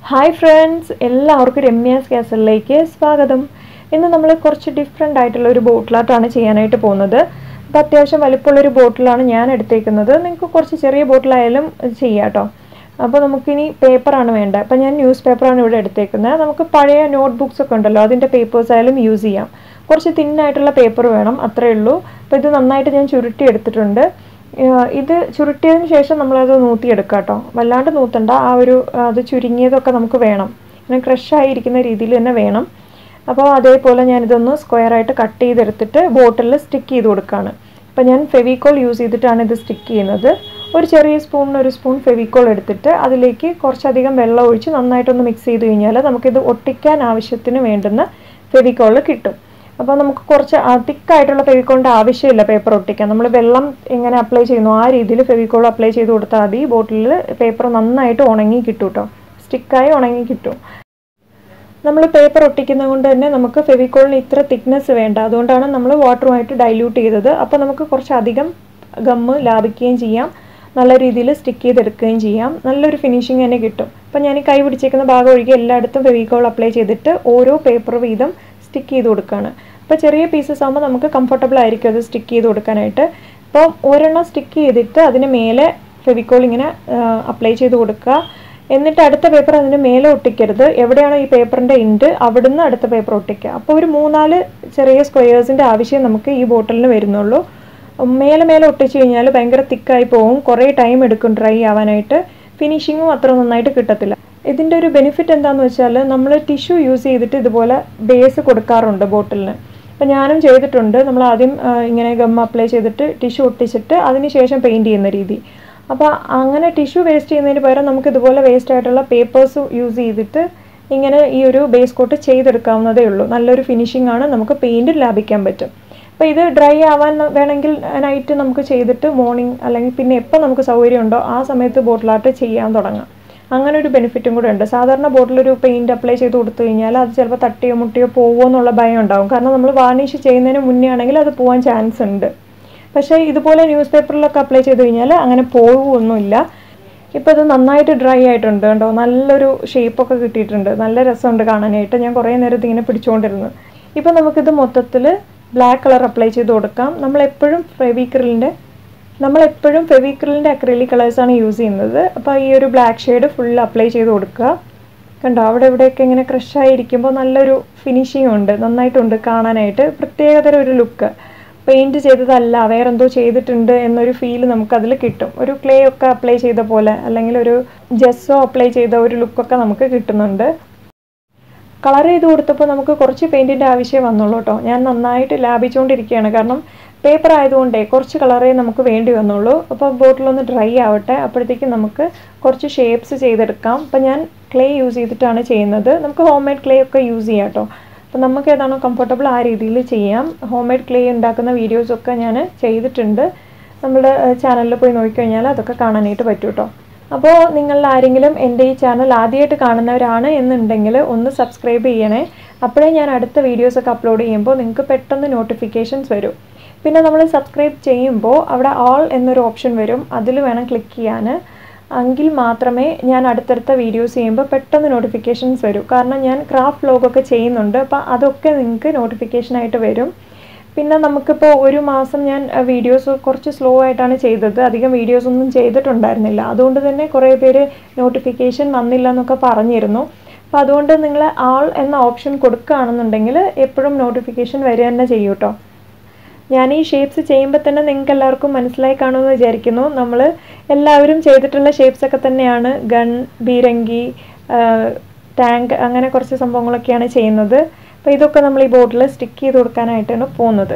hi friends എല്ലാവർക്കും രമ്യാസ് കാസലിലേക്ക് സ്വാഗതം ഇന്ന് നമ്മൾ കുറച്ച് ഡിഫറെൻ്റ് ആയിട്ടുള്ള ഒരു ബോട്ടിലാട്ടാണ് ചെയ്യാനായിട്ട് പോകുന്നത് അപ്പോൾ അത്യാവശ്യം വലിപ്പമുള്ളൊരു ബോട്ടിലാണ് ഞാൻ എടുത്തേക്കുന്നത് നിങ്ങൾക്ക് കുറച്ച് ചെറിയ ബോട്ടിലായാലും ചെയ്യാം കേട്ടോ അപ്പോൾ നമുക്കിനി പേപ്പറാണ് വേണ്ടത് അപ്പോൾ ഞാൻ ന്യൂസ് പേപ്പറാണ് ഇവിടെ എടുത്തേക്കുന്നത് നമുക്ക് പഴയ നോട്ട് ബുക്സ് ഒക്കെ ഉണ്ടല്ലോ അതിൻ്റെ പേപ്പേഴ്സ് ആയാലും യൂസ് ചെയ്യാം കുറച്ച് തിന്നായിട്ടുള്ള പേപ്പർ വേണം അത്രയേ ഉള്ളൂ അപ്പോൾ ഇത് നന്നായിട്ട് ഞാൻ ചുരുട്ടി എടുത്തിട്ടുണ്ട് ഏഹ് ഇത് ചുരുട്ടിയതിന് ശേഷം നമ്മളത് നൂത്തിയെടുക്കുക കേട്ടോ വല്ലാണ്ട് നൂത്തണ്ട ആ ഒരു അത് ചുരുങ്ങിയതൊക്കെ നമുക്ക് വേണം ഇങ്ങനെ ക്രഷായിരിക്കുന്ന രീതിയിൽ തന്നെ വേണം അപ്പോൾ അതേപോലെ ഞാനിതൊന്ന് സ്ക്വയറായിട്ട് കട്ട് ചെയ്തെടുത്തിട്ട് ബോട്ടിലിൽ സ്റ്റിക്ക് ചെയ്ത് കൊടുക്കുകയാണ് അപ്പോൾ ഞാൻ ഫെവിക്കോൾ യൂസ് ചെയ്തിട്ടാണ് ഇത് സ്റ്റിക്ക് ചെയ്യുന്നത് ഒരു ചെറിയ സ്പൂണിന് ഒരു സ്പൂൺ ഫെവിക്കോൾ എടുത്തിട്ട് അതിലേക്ക് കുറച്ചധികം വെള്ളം ഒഴിച്ച് നന്നായിട്ടൊന്ന് മിക്സ് ചെയ്ത് കഴിഞ്ഞാൽ നമുക്കിത് ഒട്ടിക്കാൻ ആവശ്യത്തിന് വേണ്ടുന്ന ഫെവിക്കോൾ കിട്ടും അപ്പോൾ നമുക്ക് കുറച്ച് തിക്കായിട്ടുള്ള ഫെവിക്കോളിൻ്റെ ആവശ്യമില്ല പേപ്പർ ഒട്ടിക്കാൻ നമ്മൾ വെള്ളം എങ്ങനെ അപ്ലൈ ചെയ്യുന്നു ആ രീതിയിൽ ഫെവിക്കോൾ അപ്ലൈ ചെയ്ത് കൊടുത്താൽ മതി ബോട്ടിലിൽ പേപ്പർ നന്നായിട്ട് ഉണങ്ങി കിട്ടും കേട്ടോ സ്റ്റിക്കായി ഉണങ്ങി കിട്ടും നമ്മൾ പേപ്പർ ഒട്ടിക്കുന്നത് കൊണ്ട് തന്നെ നമുക്ക് ഫെവിക്കോളിന് ഇത്ര തിക്നെസ് വേണ്ട അതുകൊണ്ടാണ് നമ്മൾ വാട്ടറുമായിട്ട് ഡൈല്യൂട്ട് ചെയ്തത് അപ്പോൾ നമുക്ക് കുറച്ചധികം ഗമ്മ് ലാഭിക്കുകയും ചെയ്യാം നല്ല രീതിയിൽ സ്റ്റിക്ക് ചെയ്തെടുക്കുകയും ചെയ്യാം നല്ലൊരു ഫിനിഷിങ് തന്നെ കിട്ടും അപ്പോൾ ഞാൻ ഈ കൈ പിടിച്ചേക്കുന്ന ഭാഗം ഒഴികെ എല്ലായിടത്തും ഫെവിക്കോൾ അപ്ലൈ ചെയ്തിട്ട് ഓരോ പേപ്പർ വീതം സ്റ്റിക്ക് ചെയ്ത് കൊടുക്കുകയാണ് അപ്പോൾ ചെറിയ പീസസ് ആകുമ്പോൾ നമുക്ക് കംഫർട്ടബിൾ ആയിരിക്കും അത് സ്റ്റിക്ക് ചെയ്ത് കൊടുക്കാനായിട്ട് അപ്പോൾ ഒരെണ്ണം സ്റ്റിക്ക് ചെയ്തിട്ട് അതിന് മേലെ ഫെവിക്കോൾ ഇങ്ങനെ അപ്ലൈ ചെയ്ത് കൊടുക്കുക എന്നിട്ട് അടുത്ത പേപ്പർ അതിന് മേലെ ഒട്ടിക്കരുത് എവിടെയാണോ ഈ പേപ്പറിൻ്റെ ഇൻഡ് അവിടുന്ന് അടുത്ത പേപ്പർ ഒട്ടിക്കുക അപ്പോൾ ഒരു മൂന്നാല് ചെറിയ സ്ക്വയേഴ്സിൻ്റെ ആവശ്യം നമുക്ക് ഈ ബോട്ടിലിന് വരുന്നുള്ളൂ മേലെ മേലെ ഒട്ടിച്ച് കഴിഞ്ഞാൽ ഭയങ്കര തിക്കായി പോകും കുറേ ടൈം എടുക്കും ഡ്രൈ ആവാനായിട്ട് ഫിനിഷിങ്ങും അത്ര നന്നായിട്ട് കിട്ടത്തില്ല ഇതിൻ്റെ ഒരു ബെനിഫിറ്റ് എന്താണെന്ന് വെച്ചാൽ നമ്മൾ ടിഷ്യൂ യൂസ് ചെയ്തിട്ട് ഇതുപോലെ ബേസ് കൊടുക്കാറുണ്ട് ബോട്ടിലിന് അപ്പം ഞാനും ചെയ്തിട്ടുണ്ട് നമ്മൾ ആദ്യം ഇങ്ങനെ ഗം അപ്ലൈ ചെയ്തിട്ട് ടിഷ്യൂ ഒട്ടിച്ചിട്ട് അതിന് ശേഷം പെയിൻറ് ചെയ്യുന്ന രീതി അപ്പോൾ അങ്ങനെ ടിഷ്യൂ വേസ്റ്റ് ചെയ്യുന്നതിന് പകരം നമുക്ക് ഇതുപോലെ വേസ്റ്റ് ആയിട്ടുള്ള പേപ്പേഴ്സ് യൂസ് ചെയ്തിട്ട് ഇങ്ങനെ ഈ ഒരു ബേസ് കോട്ട് ചെയ്തെടുക്കാവുന്നതേ ഉള്ളൂ നല്ലൊരു ഫിനിഷിംഗ് ആണ് നമുക്ക് പെയിൻറ് ലാഭിക്കാൻ പറ്റും അപ്പോൾ ഇത് ഡ്രൈ ആവാൻ വേണമെങ്കിൽ നൈറ്റ് നമുക്ക് ചെയ്തിട്ട് മോർണിംഗ് അല്ലെങ്കിൽ പിന്നെ എപ്പോൾ നമുക്ക് സൗകര്യമുണ്ടോ ആ സമയത്ത് ബോട്ടിലാട്ട് ചെയ്യാൻ തുടങ്ങാം അങ്ങനെ ഒരു ബെനിഫിറ്റും കൂടെ ഉണ്ട് സാധാരണ ബോട്ടിലൊരു പെയിൻറ് അപ്ലൈ ചെയ്ത് കൊടുത്തു കഴിഞ്ഞാൽ അത് ചിലപ്പോൾ തട്ടിയോ മുട്ടിയോ പോവോ എന്നുള്ള ഭയം ഉണ്ടാവും കാരണം നമ്മൾ വാർണിഷ് ചെയ്യുന്നതിന് മുന്നേ ആണെങ്കിൽ അത് പോകാൻ ചാൻസ് ഉണ്ട് പക്ഷേ ഇതുപോലെ ന്യൂസ് പേപ്പറിലൊക്കെ അപ്ലൈ ചെയ്ത് കഴിഞ്ഞാൽ അങ്ങനെ പോവുമൊന്നുമില്ല ഇപ്പോൾ ഇത് നന്നായിട്ട് ഡ്രൈ ആയിട്ടുണ്ട് കേട്ടോ നല്ലൊരു ഷേപ്പൊക്കെ കിട്ടിയിട്ടുണ്ട് നല്ല രസമുണ്ട് കാണാനായിട്ട് ഞാൻ കുറേ നേരം ഇതിങ്ങനെ പിടിച്ചുകൊണ്ടിരുന്നു ഇപ്പോൾ നമുക്കിത് മൊത്തത്തിൽ ബ്ലാക്ക് കളർ അപ്ലൈ ചെയ്ത് കൊടുക്കാം നമ്മളെപ്പോഴും ഫെവിക്രിലിൻ്റെ നമ്മളെപ്പോഴും ഫെവിക്രിലിൻ്റെ അക്രലിക് കളേഴ്സാണ് യൂസ് ചെയ്യുന്നത് അപ്പോൾ ഈ ഒരു ബ്ലാക്ക് ഷെയ്ഡ് ഫുൾ അപ്ലൈ ചെയ്ത് കൊടുക്കുക കണ്ടോ അവിടെ ഇവിടെയൊക്കെ ഇങ്ങനെ ക്രഷായിരിക്കുമ്പോൾ നല്ലൊരു ഫിനിഷിംഗ് ഉണ്ട് നന്നായിട്ടുണ്ട് കാണാനായിട്ട് പ്രത്യേകതരം ഒരു ലുക്ക് പെയിൻറ് ചെയ്തതല്ല വേറെന്തോ ചെയ്തിട്ടുണ്ട് എന്നൊരു ഫീൽ നമുക്കതിൽ കിട്ടും ഒരു ക്ലേ ഒക്കെ അപ്ലൈ ചെയ്ത പോലെ അല്ലെങ്കിൽ ഒരു ജെസ്സോ അപ്ലൈ ചെയ്ത ഒരു ലുക്കൊക്കെ നമുക്ക് കിട്ടുന്നുണ്ട് കളർ ചെയ്ത് കൊടുത്തപ്പോൾ നമുക്ക് കുറച്ച് പെയിൻറ്റിൻ്റെ ആവശ്യം വന്നുള്ളൂ കേട്ടോ ഞാൻ നന്നായിട്ട് ലാഭിച്ചുകൊണ്ടിരിക്കുകയാണ് കാരണം പേപ്പർ ആയതുകൊണ്ടേ കുറച്ച് കളറേ നമുക്ക് വേണ്ടി വന്നുള്ളൂ അപ്പോൾ ബോട്ടിലൊന്ന് ഡ്രൈ ആവട്ടെ അപ്പോഴത്തേക്കും നമുക്ക് കുറച്ച് ഷേപ്സ് ചെയ്തെടുക്കാം അപ്പോൾ ഞാൻ ക്ലേ യൂസ് ചെയ്തിട്ടാണ് ചെയ്യുന്നത് നമുക്ക് ഹോം മെയ്ഡ് ക്ലേ ഒക്കെ യൂസ് ചെയ്യാം കേട്ടോ അപ്പോൾ നമുക്ക് ഏതാണോ കംഫർട്ടബിൾ ആ രീതിയിൽ ചെയ്യാം ഹോം മെയ്ഡ് ക്ലേ ഉണ്ടാക്കുന്ന വീഡിയോസൊക്കെ ഞാൻ ചെയ്തിട്ടുണ്ട് നമ്മുടെ ചാനലിൽ പോയി നോക്കിക്കഴിഞ്ഞാൽ അതൊക്കെ കാണാനായിട്ട് പറ്റും കേട്ടോ അപ്പോൾ നിങ്ങളിൽ ആരെങ്കിലും എൻ്റെ ഈ ചാനൽ ആദ്യമായിട്ട് കാണുന്നവരാണ് എന്നുണ്ടെങ്കിൽ ഒന്ന് സബ്സ്ക്രൈബ് ചെയ്യണേ അപ്പോഴേ ഞാൻ അടുത്ത വീഡിയോസൊക്കെ അപ്ലോഡ് ചെയ്യുമ്പോൾ നിങ്ങൾക്ക് പെട്ടെന്ന് നോട്ടിഫിക്കേഷൻസ് വരും പിന്നെ നമ്മൾ സബ്സ്ക്രൈബ് ചെയ്യുമ്പോൾ അവിടെ ആൾ എന്നൊരു ഓപ്ഷൻ വരും അതിൽ വേണം ക്ലിക്ക് ചെയ്യാൻ എങ്കിൽ മാത്രമേ ഞാൻ അടുത്തടുത്ത വീഡിയോസ് ചെയ്യുമ്പോൾ പെട്ടെന്ന് നോട്ടിഫിക്കേഷൻസ് വരും കാരണം ഞാൻ ക്രാഫ്റ്റ് വ്ലോഗൊക്കെ ചെയ്യുന്നുണ്ട് അപ്പോൾ അതൊക്കെ നിങ്ങൾക്ക് നോട്ടിഫിക്കേഷനായിട്ട് വരും പിന്നെ നമുക്കിപ്പോൾ ഒരു മാസം ഞാൻ വീഡിയോസ് കുറച്ച് സ്ലോ ആയിട്ടാണ് ചെയ്തത് അധികം വീഡിയോസ് ഒന്നും ചെയ്തിട്ടുണ്ടായിരുന്നില്ല അതുകൊണ്ട് തന്നെ കുറേ പേര് നോട്ടിഫിക്കേഷൻ വന്നില്ല എന്നൊക്കെ പറഞ്ഞിരുന്നു അപ്പോൾ അതുകൊണ്ട് നിങ്ങൾ ആൾ എന്ന ഓപ്ഷൻ കൊടുക്കുകയാണെന്നുണ്ടെങ്കിൽ എപ്പോഴും നോട്ടിഫിക്കേഷൻ വരിക തന്നെ ചെയ്യും കേട്ടോ ഞാൻ ഈ ഷേപ്സ് ചെയ്യുമ്പോൾ തന്നെ നിങ്ങൾക്ക് എല്ലാവർക്കും മനസ്സിലായി കാണുമെന്ന് വിചാരിക്കുന്നു നമ്മൾ എല്ലാവരും ചെയ്തിട്ടുള്ള ഷേപ്സ് ഒക്കെ തന്നെയാണ് ഗൺ ബീരങ്കി ടാങ്ക് അങ്ങനെ കുറച്ച് സംഭവങ്ങളൊക്കെയാണ് ചെയ്യുന്നത് അപ്പോൾ ഇതൊക്കെ നമ്മൾ ഈ ബോട്ടിൽ സ്റ്റിക്ക് ചെയ്ത് കൊടുക്കാനായിട്ടാണ് പോകുന്നത്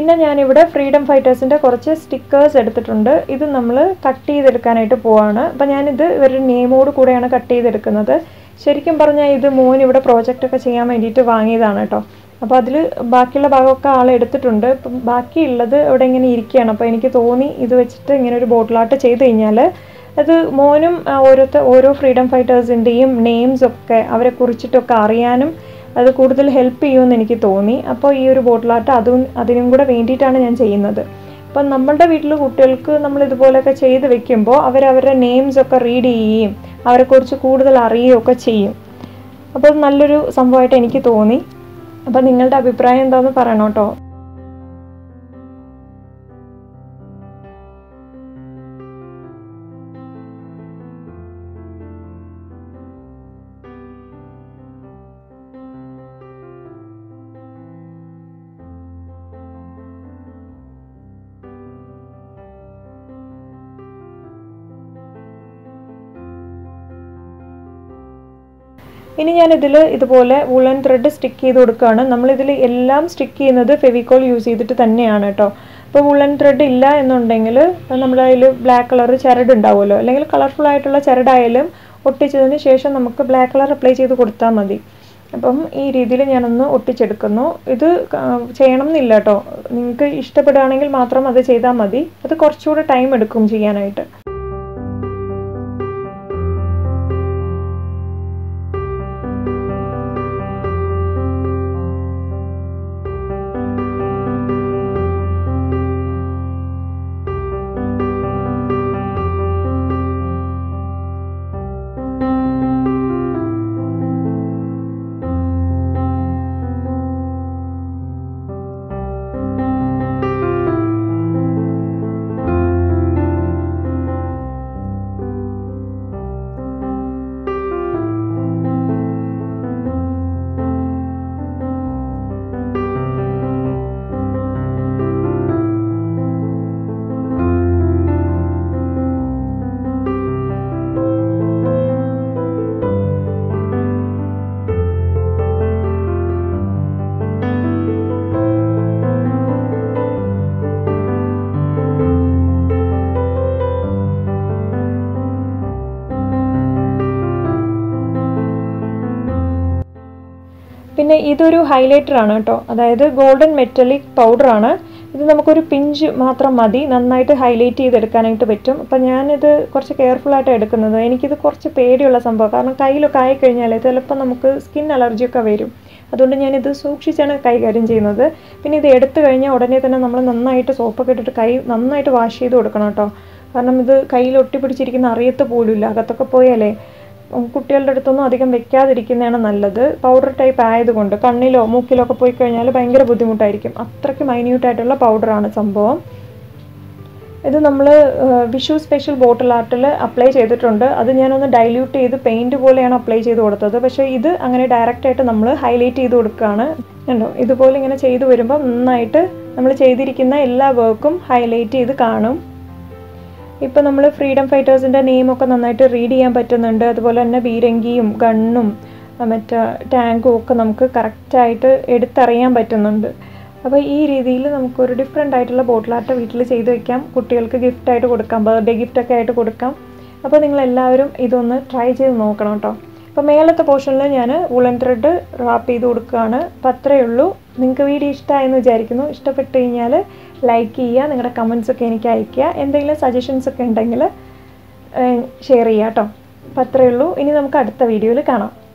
പിന്നെ ഞാനിവിടെ ഫ്രീഡം ഫൈറ്റേഴ്സിൻ്റെ കുറച്ച് സ്റ്റിക്കേഴ്സ് എടുത്തിട്ടുണ്ട് ഇത് നമ്മൾ കട്ട് ചെയ്തെടുക്കാനായിട്ട് പോവാണ് അപ്പം ഞാനിത് ഇവരുടെ നെയിമോട് കൂടെയാണ് കട്ട് ചെയ്തെടുക്കുന്നത് ശരിക്കും പറഞ്ഞാൽ ഇത് മോൻ ഇവിടെ പ്രോജക്റ്റൊക്കെ ചെയ്യാൻ വേണ്ടിയിട്ട് വാങ്ങിയതാണ് കേട്ടോ അപ്പോൾ അതിൽ ബാക്കിയുള്ള ഭാഗമൊക്കെ ആൾ എടുത്തിട്ടുണ്ട് ഇപ്പം ബാക്കിയുള്ളത് ഇവിടെ ഇങ്ങനെ ഇരിക്കുകയാണ് അപ്പോൾ എനിക്ക് തോന്നി ഇത് വെച്ചിട്ട് ഇങ്ങനെ ഒരു ബോട്ടിലാട്ട് ചെയ്ത് കഴിഞ്ഞാൽ അത് മോനും ആ, ഓരോരുത്തർ ഓരോ ഫ്രീഡം ഫൈറ്റേഴ്സിൻ്റെയും നെയിംസ് ഒക്കെ അവരെ കുറിച്ചിട്ടൊക്കെ അറിയാനും അത് കൂടുതൽ ഹെൽപ്പ് ചെയ്യുമെന്ന് എനിക്ക് തോന്നി അപ്പോൾ ഈ ഒരു ബോട്ടിലാട്ട് അതും അതിനും കൂടെ വേണ്ടിയിട്ടാണ് ഞാൻ ചെയ്യുന്നത് അപ്പം നമ്മളുടെ വീട്ടിൽ കുട്ടികൾക്ക് നമ്മൾ ഇതുപോലെയൊക്കെ ചെയ്ത് വെക്കുമ്പോൾ അവരവരുടെ നെയിംസ് ഒക്കെ റീഡ് ചെയ്യുകയും അവരെക്കുറിച്ച് കൂടുതൽ അറിയുകയും ഒക്കെ ചെയ്യും അപ്പോൾ അത് നല്ലൊരു സംഭവമായിട്ട് എനിക്ക് തോന്നി അപ്പോൾ നിങ്ങളുടെ അഭിപ്രായം എന്താണെന്ന് പറയണം കേട്ടോ ഇനി ഞാൻ ഇതിൽ ഇതുപോലെ വുളൻ ത്രെഡ് സ്റ്റിക്ക് ചെയ്ത് കൊടുക്കുകയാണ് നമ്മളിതിൽ എല്ലാം സ്റ്റിക്ക് ചെയ്യുന്നത് ഫെവിക്കോൾ യൂസ് ചെയ്തിട്ട് തന്നെയാണ് കേട്ടോ അപ്പോൾ വുളൻ ത്രെഡ് ഇല്ല എന്നുണ്ടെങ്കിൽ നമ്മുടെ അതിൽ ബ്ലാക്ക് കളർ ചരട് ഉണ്ടാവുമല്ലോ അല്ലെങ്കിൽ കളർഫുൾ ആയിട്ടുള്ള ചരടായാലും ഒട്ടിച്ചതിന് ശേഷം നമുക്ക് ബ്ലാക്ക് കളർ അപ്ലൈ ചെയ്ത് കൊടുത്താൽ മതി അപ്പം ഈ രീതിയിൽ ഞാനൊന്ന് ഒട്ടിച്ചെടുക്കുന്നു ഇത് ക- ചെയ്യണം എന്നില്ല കേട്ടോ നിങ്ങൾക്ക് ഇഷ്ടപ്പെടുകയാണെങ്കിൽ മാത്രം അത് ചെയ്താൽ മതി അത് കുറച്ചുകൂടെ ടൈം എടുക്കും ചെയ്യാനായിട്ട് പിന്നെ ഇതൊരു ഹൈലൈറ്റർ ആണ് കേട്ടോ അതായത് ഗോൾഡൻ മെറ്റലിക് പൗഡർ ആണ് ഇത് നമുക്കൊരു പിഞ്ച് മാത്രം മതി നന്നായിട്ട് ഹൈലൈറ്റ് ചെയ്തെടുക്കാനായിട്ട് പറ്റും അപ്പം ഞാനിത് കുറച്ച് കെയർഫുൾ ആയിട്ട് എടുക്കുന്നത് എനിക്കിത് കുറച്ച് പേടിയുള്ള സംഭവം കാരണം കയ്യിലൊക്കെ ആയിക്കഴിഞ്ഞാൽ ചിലപ്പോൾ നമുക്ക് സ്കിൻ അലർജിയൊക്കെ വരും അതുകൊണ്ട് ഞാനിത് സൂക്ഷിച്ചാണ് കൈകാര്യം ചെയ്യുന്നത് പിന്നെ ഇത് എടുത്തു കഴിഞ്ഞാൽ ഉടനെ തന്നെ നമ്മൾ നന്നായിട്ട് സോപ്പൊക്കെ ഇട്ടിട്ട് കൈ നന്നായിട്ട് വാഷ് ചെയ്ത് കൊടുക്കണം കേട്ടോ കാരണം ഇത് കയ്യിൽ ഒട്ടിപ്പിടിച്ചിരിക്കുന്ന അറിയത്ത് പോലുമില്ല അകത്തൊക്കെ പോയാലേ ഉം, കുട്ടികളുടെ അടുത്തൊന്നും അധികം വെക്കാതിരിക്കുന്നതാണ് നല്ലത് പൗഡർ ടൈപ്പ് ആയതുകൊണ്ട് കണ്ണിലോ മൂക്കിലോ ഒക്കെ പോയി കഴിഞ്ഞാൽ ഭയങ്കര ബുദ്ധിമുട്ടായിരിക്കും അത്രയ്ക്ക് മൈന്യൂട്ടായിട്ടുള്ള പൗഡറാണ് സംഭവം ഇത് നമ്മൾ വിഷു സ്പെഷ്യൽ ബോട്ടിൽ ആർട്ടിൽ അപ്ലൈ ചെയ്തിട്ടുണ്ട് അത് ഞാനൊന്ന് ഡൈല്യൂട്ട് ചെയ്ത് പെയിൻറ് പോലെയാണ് അപ്ലൈ ചെയ്ത് കൊടുത്തത് പക്ഷേ ഇത് അങ്ങനെ ഡയറക്റ്റ് ആയിട്ട് നമ്മൾ ഹൈലൈറ്റ് ചെയ്ത് കൊടുക്കുകയാണ് കണ്ടോ ഇതുപോലെ ഇങ്ങനെ ചെയ്തു വരുമ്പോൾ നന്നായിട്ട് നമ്മൾ ചെയ്തിരിക്കുന്ന എല്ലാ വർക്കും ഹൈലൈറ്റ് ചെയ്ത് കാണും ഇപ്പം നമ്മൾ ഫ്രീഡം ഫൈറ്റേഴ്സിൻ്റെ നെയിമൊക്കെ നന്നായിട്ട് റീഡ് ചെയ്യാൻ പറ്റുന്നുണ്ട് അതുപോലെ തന്നെ ബീരങ്കിയും ഗണ്ണും ആ, മറ്റേ ടാങ്കും ഒക്കെ നമുക്ക് കറക്റ്റായിട്ട് എടുത്തറിയാൻ പറ്റുന്നുണ്ട് അപ്പോൾ ഈ രീതിയിൽ നമുക്കൊരു ഡിഫറെൻ്റ് ആയിട്ടുള്ള ബോട്ടിൽ ആർട്ട് വീട്ടിൽ ചെയ്ത് വെക്കാം കുട്ടികൾക്ക് ഗിഫ്റ്റായിട്ട് കൊടുക്കാം ബർത്ത്ഡേ ഗിഫ്റ്റൊക്കെ ആയിട്ട് കൊടുക്കാം അപ്പോൾ നിങ്ങളെല്ലാവരും ഇതൊന്ന് ട്രൈ ചെയ്ത് നോക്കണം കേട്ടോ അപ്പോൾ മേലത്തെ പോർഷനിൽ ഞാൻ വുളൻ ത്രെഡ് റാപ്പ് ചെയ്ത് കൊടുക്കുകയാണ് അപ്പോൾ അത്രയേ ഉള്ളൂ നിങ്ങൾക്ക് വീഡിയോ ഇഷ്ടമായെന്ന് വിചാരിക്കുന്നു ഇഷ്ടപ്പെട്ട് കഴിഞ്ഞാൽ ലൈക്ക് ചെയ്യുക നിങ്ങളുടെ കമൻസ് ഒക്കെ എനിക്ക് അയയ്ക്കുക എന്തെങ്കിലും സജഷൻസ് ഒക്കെ ഉണ്ടെങ്കിൽ ഷെയർ ചെയ്യുക കേട്ടോ അപ്പോൾ അത്രയേ ഉള്ളൂ ഇനി നമുക്ക് അടുത്ത വീഡിയോയിൽ കാണാം